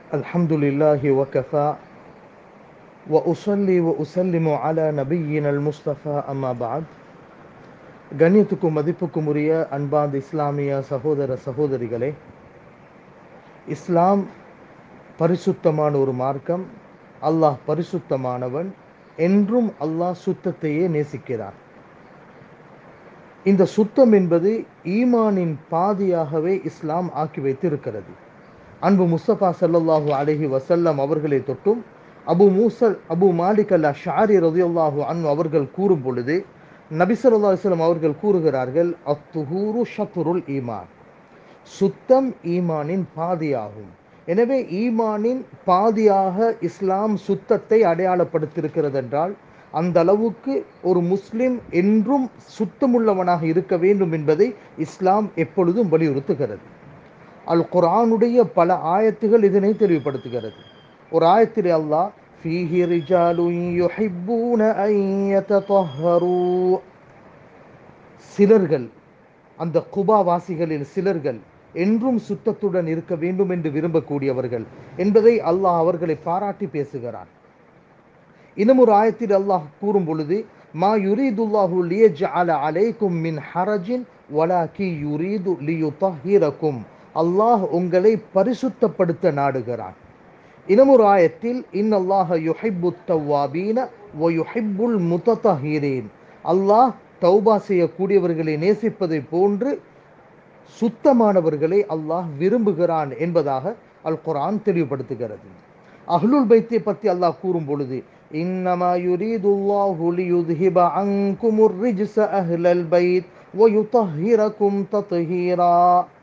الحمد لله وكفى وأصلي وأسلم على نبينا المصطفى أما بعد கண்ணியத்துக்கும் மதிப்புக்கும் உரிய அன்பார்ந்த இஸ்லாமிய சகோதர சகோதரிகளே இஸ்லாம் பரிசுத்தமான ஒரு மார்க்கம் அல்லாஹ் பரிசுத்தமானவன் என்றும் அல்லாஹ் சுத்தத்தையே நேசிக்கிறான் இந்த சுத்தம் என்பது ஈமானின் பாதியாகவே இஸ்லாம் ஆக்கி வைத்திருக்கிறது அன்பு முஸ்தபா சல்லல்லாஹு அலஹி வசல்லம் அவர்களை தொட்டும் அபு மூசல் அபு மாலிக் அல்லா ஷாரி ரதியுல்லாஹு அன் அவர்கள் கூறும் பொழுது நபிசல்லா அலுவலம் அவர்கள் கூறுகிறார்கள் அத்துஹூரு ஷத்துருல் ஈமான் சுத்தம் ஈமானின் பாதியாகும் எனவே ஈமானின் பாதியாக இஸ்லாம் சுத்தத்தை அடையாளப்படுத்தியிருக்கிறது என்றால் அந்த அளவுக்கு ஒரு முஸ்லிம் என்றும் சுத்தமுள்ளவனாக இருக்க வேண்டும் என்பதை இஸ்லாம் எப்பொழுதும் வலியுறுத்துகிறது அல் குரானுடைய பல ஆயத்துகள் இதனை தெளிவுபடுத்துகிறது ஒரு ஆயத்திலே அல்லாஹ் فيه رجال يحبون أن يتطهروا சிலர்கள் அந்த குபா வாசிகளில் சிலர்கள் என்றும் சுத்தத்துடன் இருக்க வேண்டும் என்று விரும்பக்கூடியவர்கள் என்பதை அல்லாஹ் அவர்களை பாராட்டி பேசுகிறான் இன்னும் ஒரு ஆயத்தில் அல்லாஹ் கூறும் பொழுது மா யுரீதுல்லாஹு லியஜ்அல அலைக்கும் மின் ஹரஜின் வலாக்கி யுரீது லியுதஹிரக்கும் அல்லாஹ் உங்களை பரிசுத்தப்படுத்த நாடுகிறான் இன்னும் ஒரு ஆயத்தில் இன்னல்லாஹ யுஹிப்பு தவ்வாபீன வ யுஹிப்புல் முத்தஹீரீன் அல்லாஹ் தௌபா செய்யக்கூடியவர்களை நேசிப்பதை போன்று சுத்தமானவர்களை அல்லாஹ் விரும்புகிறான் என்பதாக அல் குரான் தெளிவுபடுத்துகிறது அஹ்லுல் பைத்தை பற்றி அல்லாஹ் கூறும் பொழுது இன்னமா யுரீதுல்லாஹு லியுத்ஹிப அன்குமுர் ரிஜ்ஸ அஹ்லல் பைத் வ யுதஹிரக்கும் தத்ஹீரா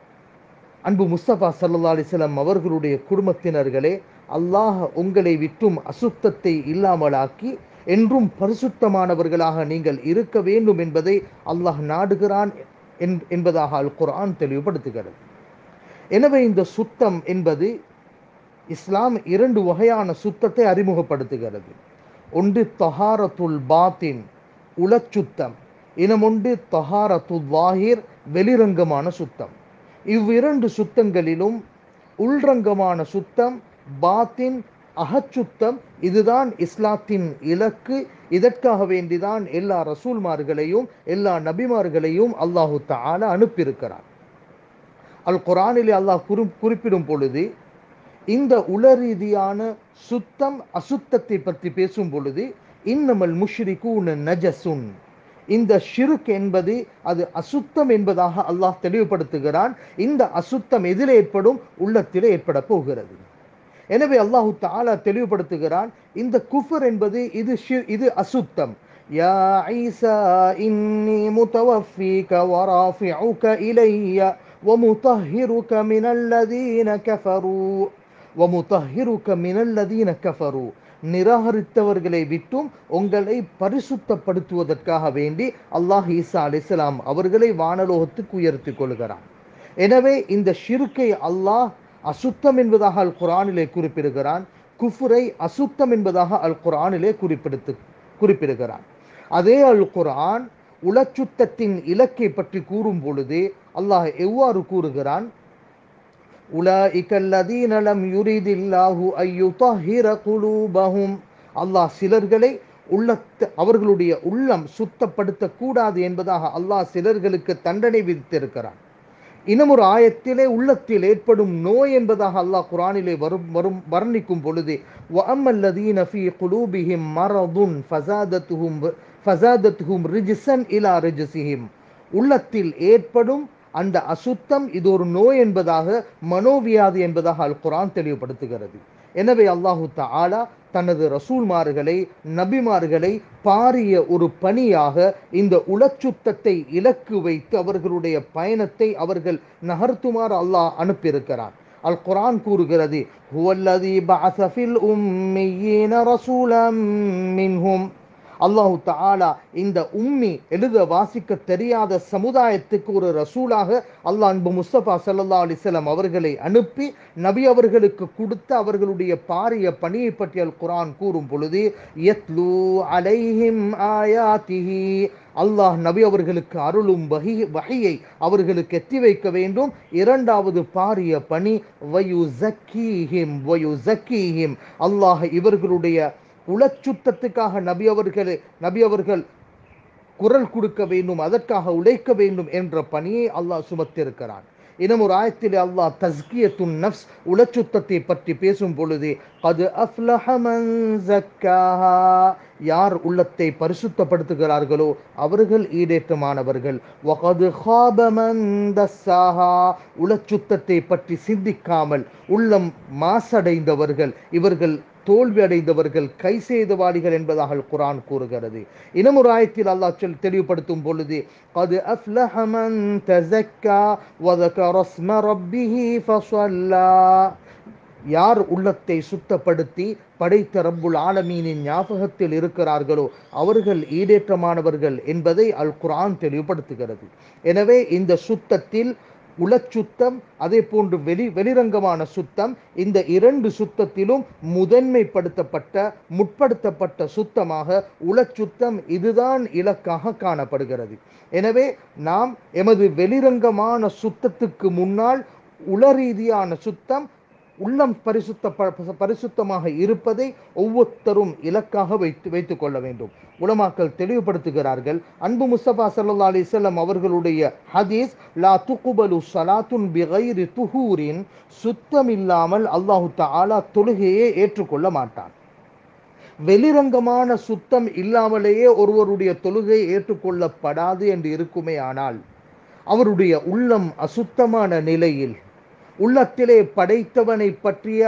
அன்பு முஸ்தபா சல்லா அலிஸ்லாம் அவர்களுடைய குடும்பத்தினர்களே அல்லாஹ் உங்களை விட்டும் அசுத்தத்தை இல்லாமலாக்கி என்றும் பரிசுத்தமானவர்களாக நீங்கள் இருக்க வேண்டும் என்பதை அல்லாஹ் நாடுகிறான் என்பதாக அல் குர்ஆன் தெளிவுபடுத்துகிறது எனவே இந்த சுத்தம் என்பது இஸ்லாம் இரண்டு வகையான சுத்தத்தை அறிமுகப்படுத்துகிறது ஒன்று தொஹாரத்துல் பாத்தின் உளச்சுத்தம் இனம் ஒன்று தொஹாரத்துல் வாஹிர் வெளிரங்கமான சுத்தம் இவ்விரண்டு சுத்தங்களிலும் உள்ரங்கமான சுத்தம் பாத்தின் அகச்சுத்தம் இதுதான் இஸ்லாத்தின் இலக்கு இதற்காக வேண்டிதான் எல்லா ரசூல்மார்களையும் எல்லா நபிமார்களையும் அல்லாஹு தால அனுப்பியிருக்கிறார் அல் குரானிலே அல்லாஹ் குறி குறிப்பிடும் பொழுது இந்த உளரீதியான சுத்தம் அசுத்தத்தை பற்றி பேசும் பொழுது இன்னமல் முஷ்ரிகூன் நஜசுன் இந்த ஷிருக் என்பது அது அசுத்தம் என்பதாக அல்லாஹ் தெளிவுபடுத்துகிறான் இந்த அசுத்தம் எதில் ஏற்படும் உள்ளத்திலே ஏற்பட போகிறது எனவே அல்லாஹு தாலா தெளிவுபடுத்துகிறான் இந்த குஃபர் என்பது இது இது அசுத்தம் யா ஐசா இன்னி முத்தவஃபீக வராஃபிஉக இலைய ومطهرك من الذين كفروا ومطهرك من الذين كفروا நிராகரித்தவர்களை விட்டும் உங்களை பரிசுத்தப்படுத்துவதற்காக வேண்டி அல்லாஹ் ஈசா அலிஸ்லாம் அவர்களை வானலோகத்துக்கு உயர்த்தி கொள்கிறான் எனவே இந்த ஷிருக்கை அல்லாஹ் அசுத்தம் என்பதாக அல் குரானிலே குறிப்பிடுகிறான் குஃபுரை அசுத்தம் என்பதாக அல் குரானிலே குறிப்பிடுத்து குறிப்பிடுகிறான் அதே அல் குரான் உளச்சுத்தத்தின் இலக்கை பற்றி கூறும் பொழுது அல்லாஹ் எவ்வாறு கூறுகிறான் உலஇகல்லதீனலம் யுரிதில்லாஹு ஐயுதஹிர குலூபஹும் அல்லாஹ் சிலர்களை உள்ளத்து அவர்களுடைய உள்ளம் சுத்தப்படுத்த கூடாது என்பதாக அல்லாஹ் சிலர்களுக்கு தண்டனை விதித்திருக்கிறான் இன்னும் ஒரு ஆயத்திலே உள்ளத்தில் ஏற்படும் நோய் என்பதாக அல்லாஹ் குரானிலே வரும் வரும் வர்ணிக்கும் பொழுது வஅம்மல்லதீன ஃபீ குலூபிஹிம் மரதுன் ஃபஸாதத்துஹும் ஃபஸாதத்துஹும் ரிஜ்ஸன் இலா ரிஜ்ஸிஹிம் உள்ளத்தில் ஏற்படும் அந்த அசுத்தம் இது ஒரு நோய் என்பதாக மனோவியாதி என்பதாக அல் குரான் தெளிவுபடுத்துகிறது எனவே அல்லாஹு தாலா தனது ரசூல்மார்களை நபிமார்களை பாரிய ஒரு பணியாக இந்த உளச்சுத்தத்தை இலக்கு வைத்து அவர்களுடைய பயணத்தை அவர்கள் நகர்த்துமாறு அல்லாஹ் அனுப்பியிருக்கிறார் அல் குரான் கூறுகிறது ஹுவல்லதி பஅஸ ஃபில் உம்மீன ரசூலம் மின்ஹும் அல்லாஹு தஆலா இந்த உம்மி எழுத வாசிக்க தெரியாத சமுதாயத்துக்கு ஒரு ரசூலாக அல்லாஹ் அன்பு முஸ்தபா ஸல்லல்லாஹு அலைஹி வஸல்லம் அவர்களை அனுப்பி நபி அவர்களுக்கு கொடுத்த அவர்களுடைய பாரிய பணியை பற்றி அல் குர்ஆன் கூறும் பொழுது யத்லு அலைஹிம் ஆயாத்திஹி அல்லாஹ் நபி அவர்களுக்கு அருளும் வகி வகையை அவர்களுக்கு எத்தி வைக்க வேண்டும் இரண்டாவது பாரிய பணி வயு ஜக்கீஹிம் வயு ஜக்கீஹிம் அல்லாஹ் இவர்களுடைய உளச்சுத்தத்துக்காக நபி அவர்களே நபி அவர்கள் குரல் கொடுக்க வேண்டும் அதற்காக உழைக்க வேண்டும் என்ற பணியை அல்லாஹ் சுமத்திருக்கிறான் இன்னும் ஒரு ஆயத்தில் அல்லாஹ் தஸ்கியத்துன் நஃப்ஸ் உளச்சுத்தத்தை பற்றி பேசும் பொழுது அது அஃப்லஹ மன் ஜக்காஹா யார் உள்ளத்தை பரிசுத்தப்படுத்துகிறார்களோ அவர்கள் ஈடேற்றமானவர்கள் வகது ஹாப மன் தஸ்ஸாஹா உளச்சுத்தத்தை பற்றி சிந்திக்காமல் உள்ளம் மாசடைந்தவர்கள் இவர்கள் தோல்வி அடைந்தவர்கள் கை செய்தவாளிகள் என்பதாக குரான் கூறுகிறது இன்னும் ஒரு ஆயத்தில் அல்லாஹ் சொல் தெளிவுபடுத்தும் பொழுது அது அஃப்லஹ மன் தஸக்கா வதகர ஸ்ம ரப்பிஹி ஃபஸல்லா யார் உள்ளத்தை சுத்தப்படுத்தி படைத்த ரப்புல் ஆலமீனின் ஞாபகத்தில் இருக்கிறார்களோ அவர்கள் ஈடேற்றமானவர்கள் என்பதை அல் குர்ஆன் தெளிவுபடுத்துகிறது எனவே இந்த சுத்தத்தில் உளச்சுத்தம் அதே போன்று வெளி வெளிரங்கமான சுத்தம் இந்த இரண்டு சுத்தத்திலும் முதன்மைப்படுத்தப்பட்ட முற்படுத்தப்பட்ட சுத்தமாக உளச்சுத்தம் இதுதான் இலக்காக காணப்படுகிறது எனவே நாம் எமது வெளிரங்கமான சுத்தத்துக்கு முன்னால் உளரீதியான சுத்தம் உள்ளம் பரிசுத்த ப- பரிசுத்தமாக இருப்பதை ஒவ்வொருத்தரும் இலக்காக வைத்து வைத்துக் கொள்ள வேண்டும் உலமாக்கள் தெளிவுபடுத்துகிறார்கள் அன்பு முஸ்தபா ஸல்லல்லாஹு அலைஹி வஸல்லம் அவர்களுடைய ஹதீஸ் லா துகுபலு ஸலாத்துன் பிகைரி துஹூரின் சுத்தம் இல்லாமல் அல்லாஹு தஆலா தொழுகையை ஏற்றுக்கொள்ள மாட்டான் வெளிரங்கமான சுத்தம் இல்லாமலேயே ஒருவருடைய தொழுகை ஏற்றுக்கொள்ளப்படாது என்று இருக்குமே ஆனால் அவருடைய உள்ளம் அசுத்தமான நிலையில் உள்ளத்திலே படைத்தவனை பற்றிய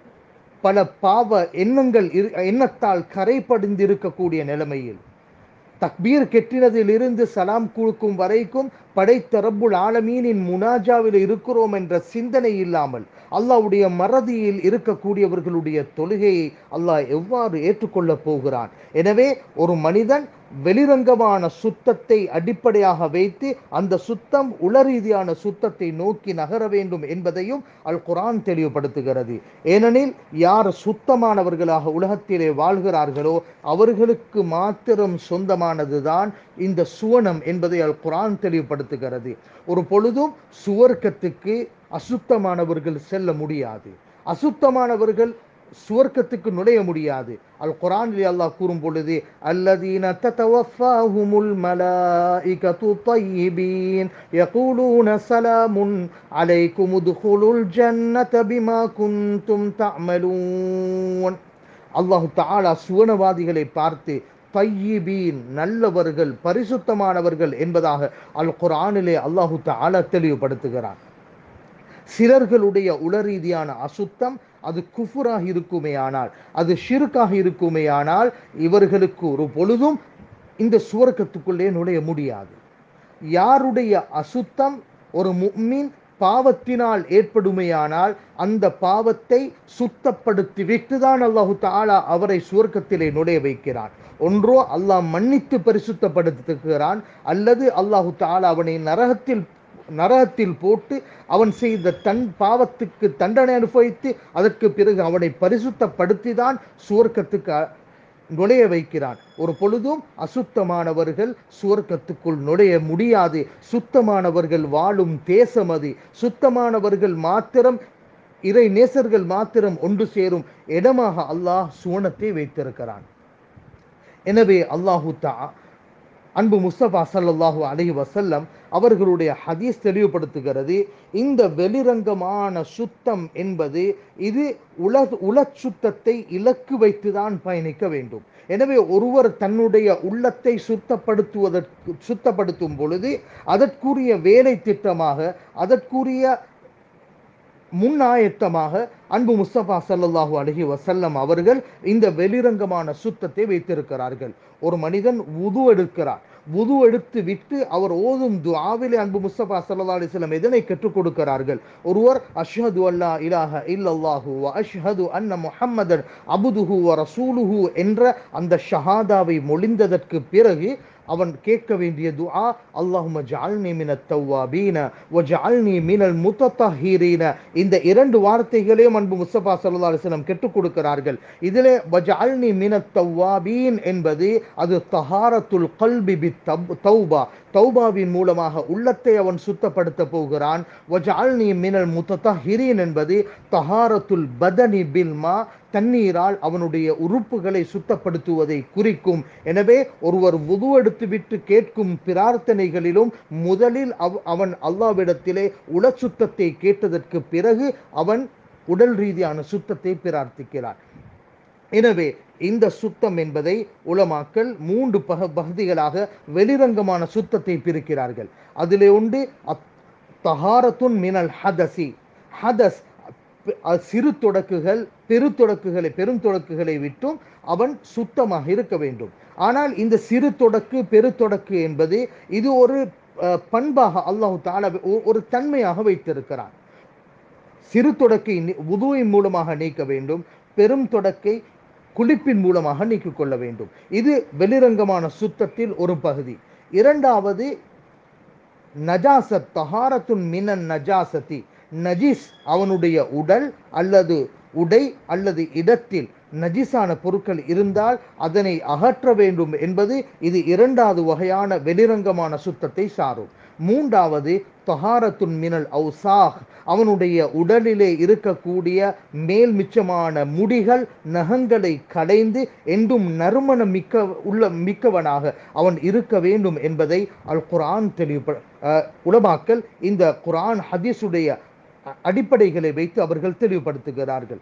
பல பாவ எண்ணங்கள் இரு- எண்ணத்தால் கரை படிந்திருக்கக்கூடிய நிலைமையில் தக்பீர் கெட்டினதிலிருந்து சலாம் கொடுக்கும் வரைக்கும் படைத்த ரப்புல் ஆலமீனின் முனாஜாவில் இருக்கிறோம் என்ற சிந்தனை இல்லாமல் அல்லாஹ்வுடைய மறதியில் இருக்கக்கூடியவர்களுடைய தொழுகையை அல்லாஹ் எவ்வாறு ஏற்றுக்கொள்ளப் போகிறான் எனவே ஒரு மனிதன் வெளிரங்கமான சுத்தத்தை அடிப்படையாக வைத்து அந்த சுத்தம் உளரீதியான சுத்தத்தை நோக்கி நகர வேண்டும் என்பதையும் அல் குர்ஆன் தெளிவுபடுத்துகிறது ஏனெனில் யார் சுத்தமானவர்களாக உலகத்திலே வாழ்கிறார்களோ அவர்களுக்கு மாத்திரம் சொந்தமானதுதான் இந்த சுவனம் என்பதை அல் குர்ஆன் தெளிவுபடுத்துகிறது ஒரு பொழுதும் சுவர்க்கத்துக்கு அசுத்தமானவர்கள் செல்ல முடியாது அசுத்தமானவர்கள் சுவர்க்கத்துக்கு நுழைய முடியாது அல் குரானில் அல்லாஹ் கூறும் பொழுது அல்லதீன தத்தவஃபாஹுமுல் மலாயிகத்து طيبين يقولون سلام عليكم ادخلوا الجنة بما كنتم تعملون அல்லாஹு தஆலா சுவனவாதிகளை பார்த்து தையிபீன் நல்லவர்கள் பரிசுத்தமானவர்கள் என்பதாக அல் குர்ஆனிலே அல்லாஹு தஆலா தெளிவுபடுத்துகிறான் சிலர்களுடைய உளரீதியான அசுத்தம் அது குஃபுராக இருக்குமே ஆனால் அது ஷிருக்காக இருக்குமே ஆனால் இவர்களுக்கு ஒரு பொழுதும் இந்த சுவர்க்கத்துக்குள்ளே நுழைய முடியாது யாருடைய அசுத்தம் ஒரு முஃமின் பாவத்தினால் ஏற்படுமையானால் அந்த பாவத்தை சுத்தப்படுத்தி விட்டுதான் அல்லாஹு தஆலா அவரை சுவர்க்கத்திலே நுழைய வைக்கிறான் ஒன்றோ அல்லாஹ் மன்னித்து பரிசுத்தப்படுத்துகிறான் அல்லது அல்லாஹு தஆலா அவனை நரகத்தில் நரகத்தில் போட்டு அவன் செய்த தன் பாவத்துக்கு தண்டனை அனுபவித்து அதற்கு பிறகு அவனை பரிசுத்தப்படுத்தி தான் சுவர்க்கத்துக்கு அ- நுழைய வைக்கிறான் ஒரு பொழுதும் அசுத்தமானவர்கள் சுவர்க்கத்துக்குள் நுழைய முடியாது சுத்தமானவர்கள் வாழும் தேசம் அது சுத்தமானவர்கள் மாத்திரம் இறை நேசர்கள் மாத்திரம் ஒன்று சேரும் இடமாக அல்லாஹ் சுவனத்தை வைத்திருக்கிறான் எனவே அல்லாஹு தா அன்பு முஸ்தபா ஸல்லல்லாஹு அலைஹி வஸல்லம் அவர்களுடைய ஹதீஸ் தெளிவுபடுத்துகிறது இந்த வெளிரங்கமான சுத்தம் என்பது இது உல உலச் சுத்தத்தை இலக்கு வைத்துதான் பயணிக்க வேண்டும் எனவே ஒருவர் தன்னுடைய உள்ளத்தை சுத்தப்படுத்துவதற்கு சுத்தப்படுத்தும் பொழுது அதற்குரிய வேலை திட்டமாக அதற்குரிய முன்னாயத்தமாக அன்பு முஸ்தபா ஸல்லல்லாஹு அலைஹி வஸல்லம் அவர்கள் இந்த வெளிரங்கமான சுத்தத்தை வைத்திருக்கிறார்கள் ஒரு மனிதன் உது எடுக்கிறார் வுது எடுத்து விட்டு அவர் ஓதும் துஆவிலே அன்பு முஸ்தபா ஸல்லல்லாஹு அலைஹி வஸல்லம் எதனை கற்றுக் கொடுக்கிறார்கள் ஒருவர் அஷ்ஹது அல்லா இலாஹ இல்லல்லாஹு வ அஷ்ஹது அன்ன முஹம்மதன் அபுதுஹு வ ரசூலுஹு என்ற அந்த ஷஹாதாவை மொழிந்ததற்கு பிறகு அவன் கேட்க வேண்டிய துஆ அல்லாஹும்ம ஜஅல்னி மினத் தவ்வாபீன வ ஜஅல்னி மினல் முத்தத்தஹீரீன இந்த இரண்டு வார்த்தைகளையும் அன்பு முஸ்தபா ஸல்லல்லாஹு அலைஹி வஸல்லம் கற்றுக் கொடுக்கிறார்கள் இதிலே வ ஜஅல்னி மினத் தவ்வாபீன் என்பது அது தஹாரத்துல் கல்பி பித் தௌபா தௌபாவின் மூலமாக உள்ளத்தை அவன் சுத்தப்படுத்த போகிறான் வஜால்னி மினல் முத்தஹிரீன் என்பது தஹாரத்துல் பதனி பில்மா தண்ணீரால் அவனுடைய உறுப்புகளை சுத்தப்படுத்துவதை குறிக்கும் எனவே ஒருவர் வுது எடுத்துவிட்டு கேட்கும் பிரார்த்தனைகளிலும் முதலில் அவ் அவன் அல்லாவிடத்திலே உள சுத்தத்தை கேட்டதற்கு பிறகு அவன் உடல் ரீதியான சுத்தத்தை பிரார்த்திக்கிறான் எனவே இந்த சுத்தம் என்பதை உலமாக்கள் மூன்று பக பகுதிகளாக வெளிரங்கமான சுத்தத்தை பிரிக்கிறார்கள் அதிலே உண்டு அத்- தஹாரத்துன் மினல் ஹதசி ஹதஸ் ப- அ- சிறு தொடக்குகள் பெரு தொடக்குகளை பெருந்தொடக்குகளை விட்டும் அவன் சுத்தமாக இருக்க வேண்டும் ஆனால் இந்த சிறு தொடக்கு பெரு தொடக்கு என்பது இது ஒரு அஹ், பண்பாக அல்லாஹு தாலா ஒ- ஒரு தன்மையாக வைத்திருக்கிறான் சிறு தொடக்கை நி- உதுவின் மூலமாக நீக்க வேண்டும் பெரும் தொடக்கை குளிப்பின் மூலமாக நீக்கிக் கொள்ள வேண்டும் இது வெளிரங்கமான சுத்தத்தில் ஒரு பகுதி இரண்டாவது நஜாசத் தஹாரத்துன் மினன் நஜாசதி நஜிஸ் அவனுடைய உடல் அல்லது உடை அல்லது இடத்தில் நஜிஸான பொருட்கள் இருந்தால் அதனை அகற்ற வேண்டும் என்பது இது இரண்டாவது வகையான வெளிரங்கமான சுத்தத்தை சாரும் மூன்றாவது தஹாரத்துன் மினல் அவுசாஹ் அவனுடைய உடலிலே இருக்கக்கூடிய மேல் மிச்சமான முடிகள் நகங்களை கடைந்து என்றும் நறுமணம் மிக்க உள்ள மிக்கவனாக அவன் இருக்க வேண்டும் என்பதை அல் குர்ஆன் தெளிவுப அஹ், உலமாக்கல் இந்த குர்ஆன் ஹதீஸுடைய அ- அடிப்படைகளை வைத்து அவர்கள் தெளிவுபடுத்துகிறார்கள்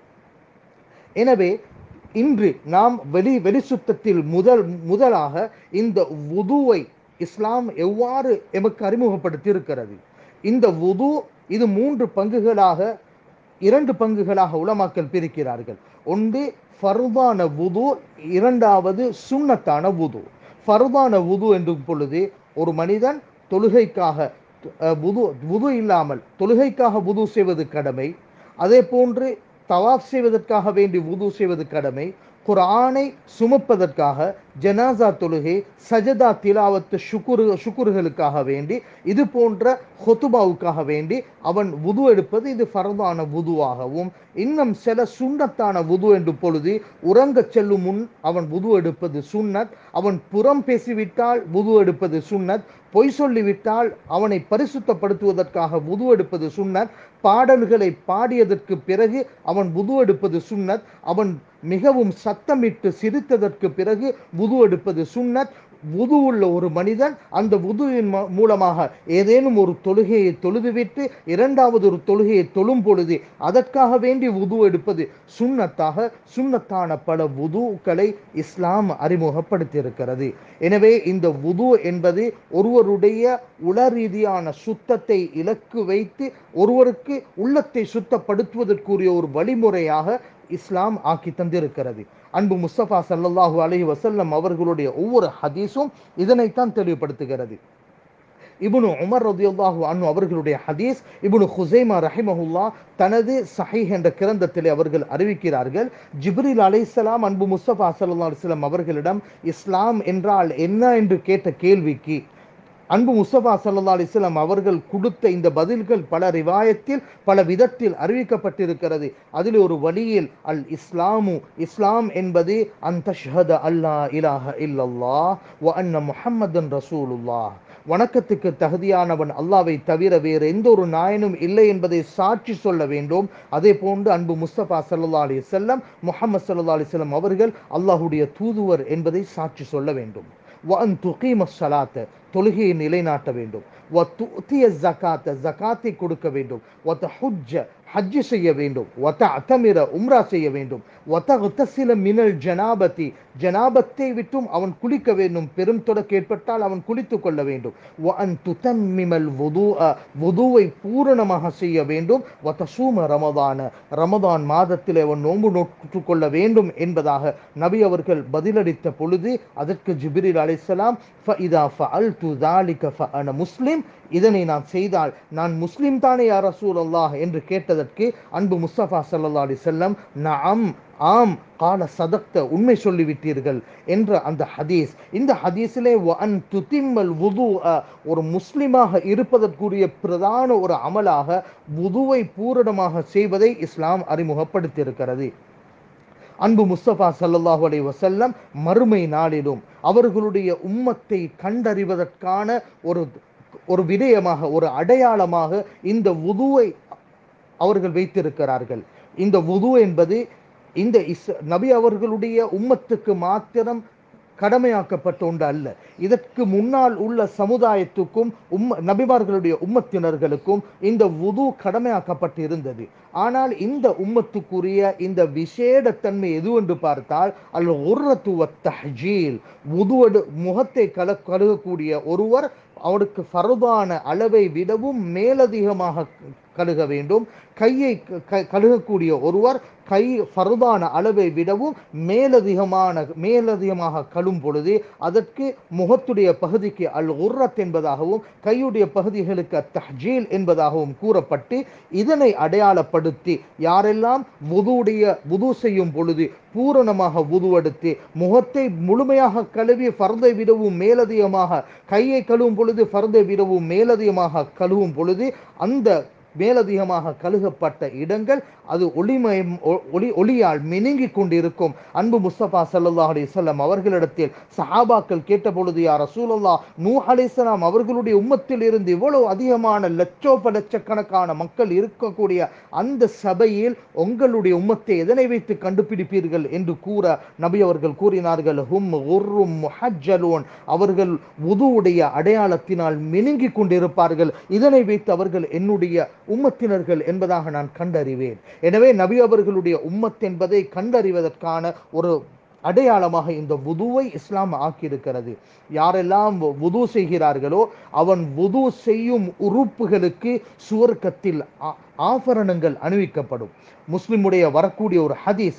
எனவே இன்று நாம் வெளி வெளிசுத்தத்தில் முதல் முதலாக இந்த வுதுவை இஸ்லாம் எவ்வாறு எமக்கு அறிமுகப்படுத்தி இருக்கிறது இந்த வுது இது மூன்று பங்குகளாக இரண்டு பங்குகளாக உலமாக்கல் பிரிக்கிறார்கள் ஒன்று ஃபர்தான வுது இரண்டாவது சுன்னத்தான வுது ஃபர்தான வுது என்றும் பொழுது ஒரு மனிதன் தொழுகைக்காக அஹ், வுது வுது இல்லாமல் தொழுகைக்காக வுது செய்வது கடமை அதே போன்று தவாப் செய்வதற்காக வேண்டி வுது செய்வது கடமை குர்ஆனை சுமப்பதற்காக ஜனாசா தொழுகை சஜதா திலாவத்து சுக்குரு சுக்குறுகளுக்காக வேண்டி இது போன்ற ஹொத்துபாவுக்காக வேண்டி அவன் வுது எடுப்பது இது ஃபர்தான வுதுவாகவும் இன்னும் சில சுன்னத்தான வுது என்று பொழுது உறங்கச் செல்லும் முன் அவன் வுது எடுப்பது சுன்னத் அவன் புறம் பேசிவிட்டால் வுது எடுப்பது சுன்னத் பொய் சொல்லிவிட்டால் அவனை பரிசுத்தப்படுத்துவதற்காக வுது எடுப்பது சுன்னத் பாடல்களை பாடியதற்கு பிறகு அவன் வுது எடுப்பது சுன்னத் அவன் மிகவும் சத்தமிட்டு சிரித்ததற்கு பிறகு வுது எடுப்பது சுன்னத் வுது உள்ள ஒரு மனிதன் அந்த வுதுவின் ம- மூலமாக ஏதேனும் ஒரு தொழுகையை தொழுதுவிட்டு இரண்டாவது ஒரு தொழுகையை தொழும் பொழுது அதற்காக வேண்டி வுது எடுப்பது சுன்னத்தாக சுன்னத்தான பல வுதுக்களை இஸ்லாம் அறிமுகப்படுத்தியிருக்கிறது எனவே இந்த வுது என்பது ஒருவருடைய உள ரீதியான சுத்தத்தை இலக்கு வைத்து ஒருவருக்கு உள்ளத்தை சுத்தப்படுத்துவதற்குரிய ஒரு வழிமுறையாக இஸ்லாம் ஆக்கி தந்திருக்கிறது அன்பு முஸ்தபா ஸல்லல்லாஹு அலைஹி வஸல்லம் அவர்களுடைய ஒவ்வொரு ஹதீஸும் இதனைத்தான் தெளிவுபடுத்துகிறது இப்னு உமர் ரதியல்லாஹு அன்ஹு அவர்களுடைய ஹதீஸ் இப்னு ஹுசைமா ரஹிமஹுல்லா தனது சஹீஹ் என்ற கிரந்தத்திலே அவர்கள் அறிவிக்கிறார்கள் ஜிப்ரீல் அலைஹிஸ்ஸலாம் அன்பு முஸ்தபா ஸல்லல்லாஹு அலைஹி வஸல்லம் அவர்களிடம் இஸ்லாம் என்றால் என்ன என்று கேட்ட கேள்விக்கு அன்பு முஸ்தபா ஸல்லல்லாஹு அலைஹி வஸல்லம் அவர்கள் கொடுத்த இந்த பதில்கள் பல ரிவாயத்தில் பல விதத்தில் அறிவிக்கப்பட்டிருக்கிறது அதில் ஒரு வழியில் அல் இஸ்லாமு இஸ்லாம் என்பது அந்தஷ்ஹத அல்லா இலாஹ இல்லல்லாஹ் வ அன்ன முஹம்மதன் ரசூலுல்லாஹ் வணக்கத்துக்கு தகுதியானவன் அல்லாவை தவிர வேறு எந்த ஒரு நாயனும் இல்லை என்பதை சாட்சி சொல்ல வேண்டும் அதே போன்று அன்பு முஸ்தபா ஸல்லல்லாஹு அலைஹி வஸல்லம் முஹம்மது ஸல்லல்லாஹு அலைஹி வஸல்லம் அவர்கள் அல்லாஹ்வுடைய தூதுவர் என்பதை சாட்சி சொல்ல வேண்டும் வஅன் துகீம ஸலாத்த தொழுகையை நிலைநாட்ட வேண்டும் வத்துத்திய ஜகாத்த ஜகாத்தை கொடுக்க வேண்டும் வத்தஹுஜ்ஜ ஹஜ்ஜு செய்ய வேண்டும் ஒத்த அத்தமிர உம்ரா செய்ய வேண்டும் ஒத்த சில மினல் ஜனாபத்தி ஜனாபத்தை விட்டும் அவன் குளிக்க வேண்டும் பெரும் தொடக்கு ஏற்பட்டால் அவன் குளித்துக் கொள்ள வேண்டும் வஅன் துதம்மிமல் வுதுஅ வுதுவை பூரணமாக செய்ய வேண்டும் வதசூம ரமதான ரமதான் மாதத்தில் அவன் நோன்பு நோற்றுக் கொள்ள வேண்டும் என்பதாக நபி அவர்கள் பதிலளித்த பொழுது அதற்கு ஜிப்ரீல் அலைஹிஸ்ஸலாம் ஃபஇதா ஃபஅல்து ذلك فأنا முஸ்லிம் இதனை நான் செய்தால் நான் முஸ்லிம் தானே யா ரசூலல்லாஹ் என்று கேட்டதற்கு அன்பு முஸ்தபா ஸல்லல்லாஹு அலைஹி வஸல்லம் நஅம் ஆம் கால சதக்த உண்மை சொல்லிவிட்டீர்கள் என்ற அந்த ஹதீஸ் இந்த ஹதீஸிலே வஅன் துதிம்மல் வுது ஒரு முஸ்லிமாக இருப்பதற்குரிய பிரதான ஒரு அமலாக வுதுவை பூரணமாக செய்வதை இஸ்லாம் அறிமுகப்படுத்தியிருக்கிறது அன்பு முஸ்தபா ஸல்லல்லாஹு அலைஹி வஸல்லம் மறுமை நாளிலும் அவர்களுடைய உம்மத்தை கண்டறிவதற்கான ஒரு ஒரு விடயமாக ஒரு அடையாளமாக இந்த வுதுவை அவர்கள் வைத்திருக்கிறார்கள் இந்த வுது என்பது இந்த இஸ் நபி அவர்களுடைய உம்மத்துக்கு மாத்திரம் கடமையாக்கப்பட்ட ஒன்று அல்ல இதற்கு முன்னால் உள்ள சமுதாயத்துக்கும் உம்ம நபிமார்களுடைய உம்மத்தினர்களுக்கும் இந்த வுது கடமையாக்கப்பட்டு இருந்தது ஆனால் இந்த உம்மத்துக்குரிய இந்த விசேடத்தன்மை எதுவென்று பார்த்தால் அல் உர்ரத்துவ தஹ்ஜீல் வுதுவடு முகத்தை கல கழுகக்கூடிய ஒருவர் அவருக்கு ஃபர்தான அளவை விடவும் மேலதிகமாக கழுக வேண்டும் கையை க- கழுகக்கூடிய ஒருவர் கை ஃபர்தான அளவை விடவும் மேலதிகமான மேலதிகமாக கழும் பொழுது அதற்கு முகத்துடைய பகுதிக்கு அல் உர்ரத் என்பதாகவும் கையுடைய பகுதிகளுக்கு தஹ்ஜீல் என்பதாகவும் கூறப்பட்டு இதனை அடையாளப்படுத்தி யாரெல்லாம் வுதுடைய வுது செய்யும் பொழுது பூரணமாக வுதுவெடுத்து முகத்தை முழுமையாக கழுவி ஃபர்தை விடவும் மேலதிகமாக கையை கழுவும் பொழுது ஃபர்தை விடவும் மேலதிகமாக கழுவும் பொழுது அந்த மேலதிகமாக கழுகப்பட்ட இடங்கள் அது ஒளிமயம் ஒ- ஒளி ஒளியால் மினுங்கிக் கொண்டிருக்கும் அன்பு முஸ்தபா ஸல்லல்லாஹு அலைஹி வஸல்லம் அவர்களிடத்தில் சஹாபாக்கள் கேட்டபொழுது யா ரசூலல்லாஹ் நூஹ் அலைஹிஸ்ஸலாம் அவர்களுடைய உம்மத்தில் இருந்து இவ்வளவு அதிகமான லட்சோப லட்சக்கணக்கான மக்கள் இருக்கக்கூடிய அந்த சபையில் உங்களுடைய உம்மத்தை எதனை வைத்து கண்டுபிடிப்பீர்கள் என்று கூற நபி அவர்கள் கூறினார்கள் ஹும் உர்ரும் முஹஜ்ஜலூன் அவர்கள் உதுவுடைய அடையாளத்தினால் மினுங்கிக் கொண்டிருப்பார்கள் இதனை வைத்து அவர்கள் என்னுடைய உம்மத்தினர்கள் என்பதாக நான் கண்டறிவேன் எனவே நபி அவர்களுடைய உம்மத் என்பதை கண்டறிவதற்கான ஒரு அடையாளமாக இந்த வுதுவை இஸ்லாம் ஆக்கியிருக்கிறது யாரெல்லாம் வுது செய்கிறார்களோ அவன் வுது செய்யும் உறுப்புகளுக்கு சுவர்க்கத்தில் ஆ- ஆபரணங்கள் அணிவிக்கப்படும் முஸ்லிமுடைய வரக்கூடிய ஒரு ஹதீஸ்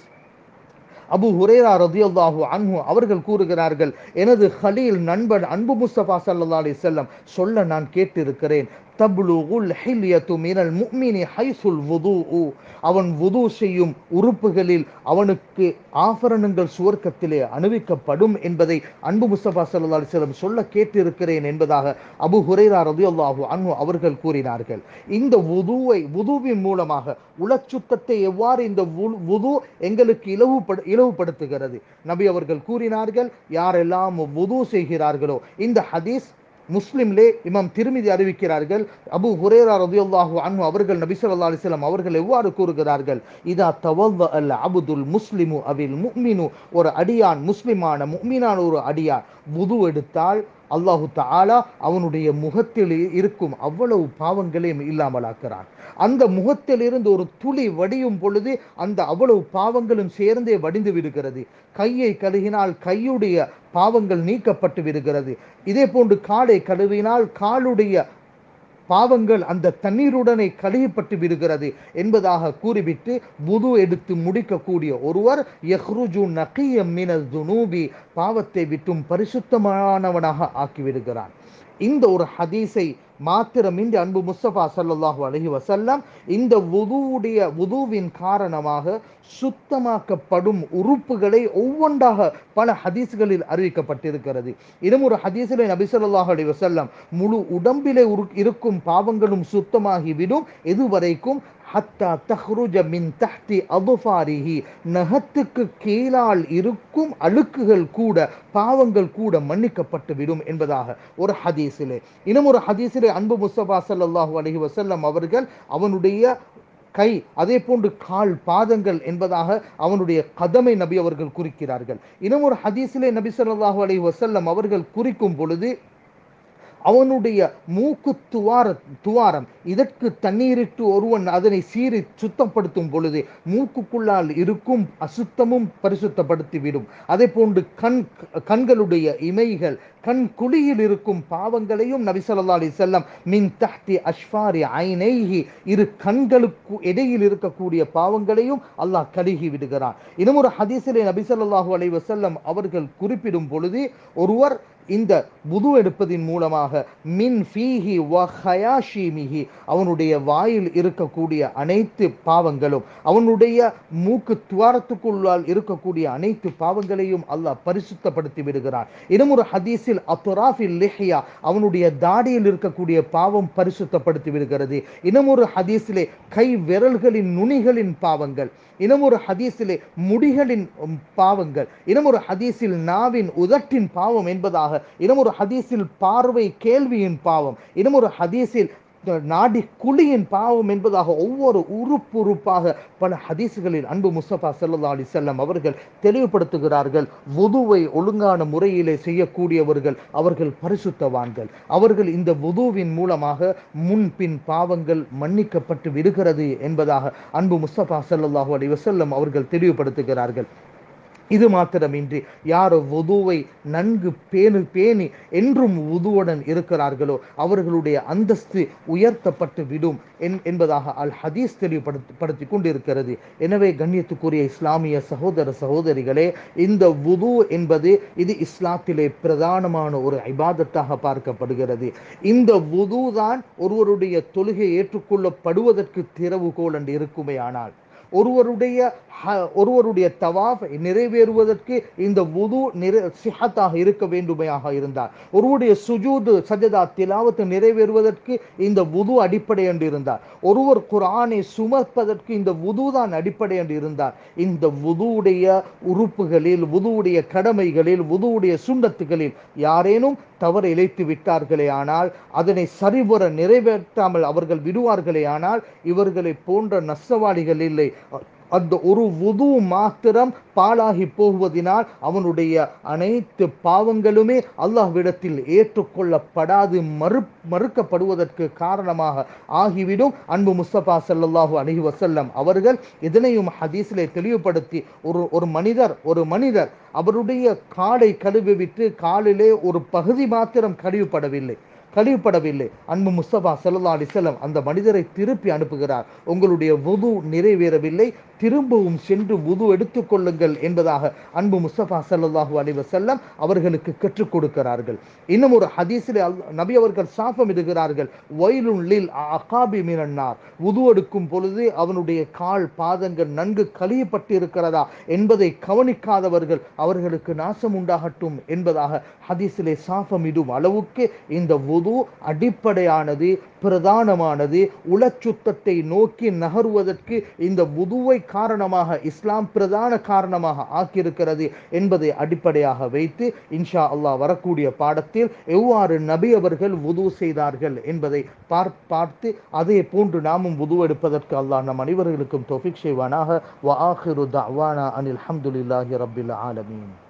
அபு ஹுரேரா ரதியல்லாஹு அன்ஹு அவர்கள் கூறுகிறார்கள் எனது ஹலீல் நண்பன் அன்பு முஸ்தபா ஸல்லல்லாஹு அலைஹி வஸல்லம் சொல்ல நான் கேட்டிருக்கிறேன் தப்லுகுல் ஹில்யத்து மினல் முஃமினி ஹைசுல் வுதுஉ அவன் வுது செய்யும் உறுப்புகளில் அவனுக்கு ஆபரணங்கள் சுவர்க்கத்திலே அணிவிக்கப்படும் என்பதை அன்பு முஸ்தபா ஸல்லல்லாஹு அலைஹி வஸல்லம் சொல்ல கேட்டிருக்கிறேன் என்பதாக அபு ஹுரைரா ரதியல்லாஹு அன்ஹு அவர்கள் கூறினார்கள் இந்த வுதுவை வுதுவின் மூலமாக உளச்சுத்தத்தை எவ்வாறு இந்த வு- வுது எங்களுக்கு இலவுபடு இலவுபடுத்துகிறது நபி அவர்கள் கூறினார்கள் யாரெல்லாம் வுது செய்கிறார்களோ இந்த ஹதீஸ் முஸ்லிம்லே இமாம் திருமிதி அறிவிக்கிறார்கள் அபு ஹுரேரா ரதியல்லாஹு அன்ஹு அவர்கள் நபி ஸல்லல்லாஹு அலைஹி வஸல்லம் அவர்கள் எவ்வாறு கூறுகிறார்கள் இதா தவல்ல அல் அப்துல் முஸ்லிமு அவில் முஃமினு ஒரு அடியான் முஸ்லிமான முஃமினான ஒரு அடியான் வுது எடுத்தால் அல்லாஹு தஆலா அவனுடைய முகத்தில் இருக்கும் அவ்வளவு பாவங்களையும் இல்லாமலாக்குறான் அந்த முகத்திலிருந்து ஒரு துளி வடியும் பொழுது அந்த அவ்வளவு பாவங்களும் சேர்ந்தே வடிந்து விடுகிறது கையை கழுகினால் கையுடைய பாவங்கள் நீக்கப்பட்டு விடுகிறது இதே போன்று காலை கழுவினால் காலுடைய பாவங்கள் அந்த தண்ணீருடனே கழுகப்பட்டு விடுகிறது என்பதாக கூறிவிட்டு புது எடுத்து முடிக்கக்கூடிய ஒருவர் யஹ்ருஜு நகியம் மினல் துனூபி பாவத்தை விட்டும் பரிசுத்தமானவனாக ஆக்கிவிடுகிறான் இந்த ஒரு ஹதீஸை மாத்திரமின்றி அன்பு முஸ்தபா ஸல்லல்லாஹு அலைஹி வஸல்லம் இந்த வுதுவுடைய வுதுவின் காரணமாக சுத்தமாக்கப்படும் உறுப்புகளை ஒவ்வொன்றாக பல ஹதீஸ்களில் அறிவிக்கப்பட்டிருக்கிறது இன்னும் ஒரு ஹதீஸிலே நபி ஸல்லல்லாஹு அலைஹி வஸல்லம் முழு உடம்பிலே உரு- இருக்கும் பாவங்களும் சுத்தமாகிவிடும் இதுவரைக்கும் ஹத்தா தஹ்ருஜ மின் தஹ்தி அதுஃபாரிஹி நகத்துக்கு கீழால் இருக்கும் அழுக்குகள் கூட பாவங்கள் கூட மன்னிக்கப்பட்டு விடும் என்பதாக ஒரு ஹதீஸிலே இன்னும் ஒரு ஹதீஸிலே அன்பு முஸ்தபா ஸல்லல்லாஹு அலைஹி வஸல்லம் அவர்கள் அவனுடைய கை அதே போன்று கால் பாதங்கள் என்பதாக அவனுடைய கதமை நபி அவர்கள் குறிக்கிறார்கள் இன்னும் ஒரு ஹதீஸிலே நபி ஸல்லல்லாஹு அலைஹி வஸல்லம் அவர்கள் குறிக்கும் பொழுது அவனுடைய மூக்கு துவார துவாரம் இதற்கு தண்ணீரிட்டு ஒருவன் அதனை சீறி சுத்தப்படுத்தும் பொழுது மூக்குக்குள்ளால் இருக்கும் அசுத்தமும் பரிசுத்தப்படுத்திவிடும் அதே போன்று கண் கண்களுடைய இமைகள் கண் குழியில் இருக்கும் பாவங்களையும் நபி ஸல்லல்லாஹு அலைஹி வஸல்லம் மின் தஹ்தி அஷ்ஃபாரி ஐனைஹி இரு கண்களுக்கு இடையில் இருக்கக்கூடிய பாவங்களையும் அல்லாஹ் கழுகி விடுகிறான் இன்னும் ஒரு ஹதீஸிலே நபி ஸல்லல்லாஹு அலைஹி வஸல்லம் அவர்கள் குறிப்பிடும் பொழுது ஒருவர் இந்த புது எடுப்பதின் மூலமாக மின் ஃபீஹி வ ஹயாஷிமிஹி அவனுடைய வாயில் இருக்கக்கூடிய அனைத்து பாவங்களும் அவனுடைய மூக்கு துவாரத்துக்குள்ளால் இருக்கக்கூடிய அனைத்து பாவங்களையும் அல்லாஹ் பரிசுத்தப்படுத்தி விடுகிறான் இன்னும் ஒரு ஹதீஸில் அத்துராஃபில் லிஹ்யா அவனுடைய தாடியில் இருக்கக்கூடிய பாவம் பரிசுத்தப்படுத்தி விடுகிறது இன்னும் ஒரு ஹதீஸிலே கை விரல்களின் நுனிகளின் பாவங்கள் இன்னும் ஒரு ஹதீஸிலே முடிகளின் உம், பாவங்கள் இன்னும் ஒரு ஹதீஸில் நாவின் உதட்டின் பாவம் என்பதாக இன்னும் ஒரு ஹதீஸில் பார்வை கேள்வியின் பாவம் இன்னும் ஒரு ஹதீஸில் நாடி குழியின் பாவம் என்பதாக ஒவ்வொரு உறுப்பு உறுப்பாக பல ஹதீஸ்களில் அன்பு முஸ்தபா சல்லா அலி செல்லம் அவர்கள் தெளிவுபடுத்துகிறார்கள் வுதுவை ஒழுங்கான முறையிலே செய்யக்கூடியவர்கள் அவர்கள் பரிசுத்தவான்கள் அவர்கள் இந்த வுதுவின் மூலமாக முன்பின் பாவங்கள் மன்னிக்கப்பட்டு விடுகிறது என்பதாக அன்பு முஸ்தபா சல்லல்லாஹு அலைஹி வஸல்லம் அவர்கள் தெளிவுபடுத்துகிறார்கள் இது மாத்திரமின்றி யார் வுதுவை நன்கு பேணு பேணி என்றும் வுதுவுடன் இருக்கிறார்களோ அவர்களுடைய அந்தஸ்து உயர்த்தப்பட்டு விடும் என்- என்பதாக அல் ஹதீஸ் தெளிவுபடுத்தி படுத்தி கொண்டிருக்கிறது எனவே கண்ணியத்துக்குரிய இஸ்லாமிய சகோதர சகோதரிகளே இந்த வுது என்பது இது இஸ்லாத்திலே பிரதானமான ஒரு இபாதத்தாக பார்க்கப்படுகிறது இந்த வுது தான் ஒருவருடைய தொழுகை ஏற்றுக்கொள்ளப்படுவதற்கு திறவுகோல் என்று இருக்குமே ஆனால் ஒருவருடைய ஹ- ஒருவருடைய தவாஃப் நிறைவேறுவதற்கு இந்த வுது நிறை சிஹத்தாக இருக்க வேண்டுமையாக இருந்தார் ஒருவருடைய சுஜூது சஜதா திலாவத்து நிறைவேறுவதற்கு இந்த வுது அடிப்படை என்று இருந்தார் ஒருவர் குர்ஆனை சுமப்பதற்கு இந்த வுது தான் அடிப்படை என்று இருந்தார் இந்த வுதுவுடைய உறுப்புகளில் வுதுவுடைய கடமைகளில் வுதுவுடைய சுண்ணத்துகளில் யாரேனும் தவறு இழைத்து விட்டார்களே ஆனால் அதனை சரிவர நிறைவேற்றாமல் அவர்கள் விடுவார்களே ஆனால் இவர்களை போன்ற நஷ்டவாளிகள் இல்லை அந்த ஒரு வுது மாத்திரம் பாழாகி போகுவதினால் அவனுடைய அனைத்து பாவங்களுமே அல்லாஹ்விடத்தில் ஏற்றுக்கொள்ளப்படாது மறு மறுக்கப்படுவதற்கு காரணமாக ஆகிவிடும் அன்பு முஸ்தபா ஸல்லல்லாஹு அலைஹி வஸல்லம் அவர்கள் இதனையும் ஹதீஸிலே தெளிவுபடுத்தி ஒரு ஒரு மனிதர் ஒரு மனிதர் அவருடைய காலை கழுவி விட்டு காலிலே ஒரு பகுதி மாத்திரம் கழுவிப்படவில்லை கழிவுபடவில்லை அன்பு முஸ்தபா சல்லா அலிசல்லம் அந்த மனிதரை திருப்பி அனுப்புகிறார் உங்களுடைய வுது நிறைவேறவில்லை திரும்பவும் சென்று வுது எடுத்துக்கொள்ளுங்கள் என்பதாக அன்பு முஸ்தபா சல்லல்லாஹு அலைஹி வஸல்லம் அவர்களுக்கு கற்றுக் கொடுக்கிறார்கள் இன்னும் ஒரு ஹதீஸிலே அல்- நபி அவர்கள் சாபம் இடுகிறார்கள் வயலுன் லில் அகாபி மினன்னார் வுது எடுக்கும் பொழுது அவனுடைய கால் பாதங்கள் நன்கு கழியப்பட்டு இருக்கிறதா என்பதை கவனிக்காதவர்கள் அவர்களுக்கு நாசம் உண்டாகட்டும் என்பதாக ஹதீஸிலே சாபம் இடும் அளவுக்கு இந்த வுது அடிப்படையானது பிரதானமானது உளச்சுத்தத்தை நோக்கி நகருவதற்கு இந்த வுதுவை காரணமாக இஸ்லாம் பிரதான காரணமாக ஆக்கியிருக்கிறது என்பதை அடிப்படையாக வைத்து இன்ஷா அல்லாஹ் வரக்கூடிய பாடத்தில் எவ்வாறு நபி அவர்கள் வுது செய்தார்கள் என்பதை பார் பார்த்து அதே போன்று நாமும் வுது எடுப்பதற்கு அல்லாஹ் நம் அனைவர்களுக்கும் தௌஃபிக் செய்வானாக வ ஆஹிரு தஅவானா அனில் ஹம்துலில்லாஹி ரப்பில் ஆலமீன்